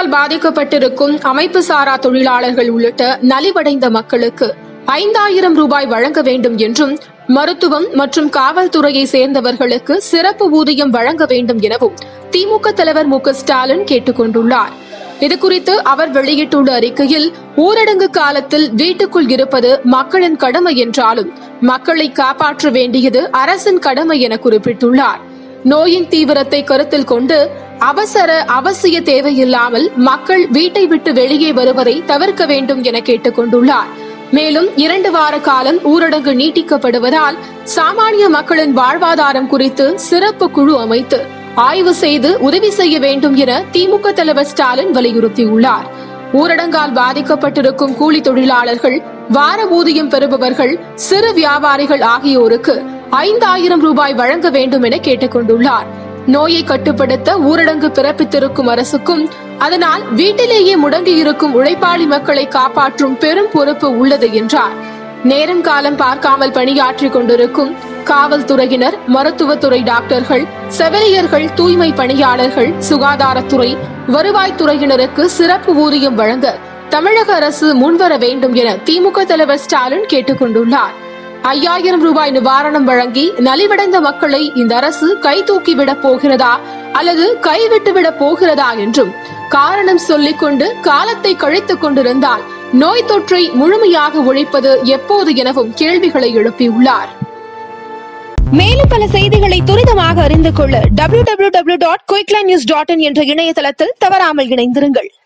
ஊரடங்கால் பாதிக்கப்பட்டிருக்கும் அமைப்பு சாரா தொழிலாளர்கள் உள்ளிட்ட நலிவடைந்த மக்களுக்கு ஐந்தாயிரம் ரூபாய் வழங்க வேண்டும் என்றும் மருத்துவம் மற்றும் காவல்துறையை சேர்ந்தவர்களுக்கு சிறப்பு ஊதியம் வழங்க வேண்டும் எனவும் திமுக தலைவர் மு க ஸ்டாலின் கேட்டுக் கொண்டுள்ளார் இதுகுறித்து அவர் வெளியிட்டுள்ள அறிக்கையில் ஊரடங்கு காலத்தில் வீட்டுக்குள் இருப்பது மக்களின் கடமை என்றாலும் மக்களை காப்பாற்ற வேண்டியது அரசின் கடமை என குறிப்பிட்டுள்ளார் நோயின் தீவிரத்தை கருத்தில் கொண்டு அவசர அவசிய தேவையில்லாமல் மக்கள் வீட்டை விட்டு வெளியே வருவதை தவிர்க்க வேண்டும் என கேட்டுக் கொண்டுள்ளார் மேலும் இரண்டு வார காலம் ஊரடங்கு நீட்டிக்கப்படுவதால் சாமானிய மக்களின் வாழ்வாதாரம் குறித்து சிறப்பு குழு அமைத்து ஆய்வு செய்து உதவி செய்ய வேண்டும் என திமுக தலைவர் ஸ்டாலின் வலியுறுத்தியுள்ளார் ஊரடங்கால் பாதிக்கப்பட்டிருக்கும் கூலி தொழிலாளர்கள் வார ஊதியம் பெறுபவர்கள் சிறு வியாபாரிகள் ஆகியோருக்கு ஐந்தாயிரம் ரூபாய் வழங்க வேண்டும் என கேட்டுக் கொண்டுள்ளார் நோயை கட்டுப்படுத்த ஊரடங்கு பிறப்பித்திருக்கும் அரசுக்கும் அதனால் வீட்டிலேயே முடங்கியிருக்கும் உழைப்பாளி மக்களை காப்பாற்றும் பெரும் பொறுப்பு உள்ளது என்றார் நேரம் காலம் பார்க்காமல் பணியாற்றிக் கொண்டிருக்கும் காவல்துறையினர் மருத்துவத்துறை டாக்டர்கள் செவிலியர்கள் தூய்மை பணியாளர்கள் சுகாதாரத்துறை வருவாய்த்துறையினருக்கு சிறப்பு ஊதியம் வழங்க தமிழக அரசு முன்வர வேண்டும் என திமுக தலைவர் ஸ்டாலின் கேட்டுக் கொண்டுள்ளார் ஐயாயிரம் ரூபாய் நிவாரணம் வழங்கி நலிவடைந்த மக்களை இந்த அரசு கை தூக்கிவிடப் போகிறதா அல்லது கைவிட்டுவிடப் போகிறதா என்றும் காரணம் சொல்லிக் கொண்டு காலத்தை கழித்துக் கொண்டிருந்தால் நோய் தொற்றை முழுமையாக ஒழிப்பது எப்போது எனவும் கேள்விகளை எழுப்பியுள்ளார் மேலும் பல செய்திகளை துரிதமாக அறிந்து கொள்ள W W W dot quickline news dot in என்ற இணையதளத்தில் தவறாமல் இணைந்திருங்கள்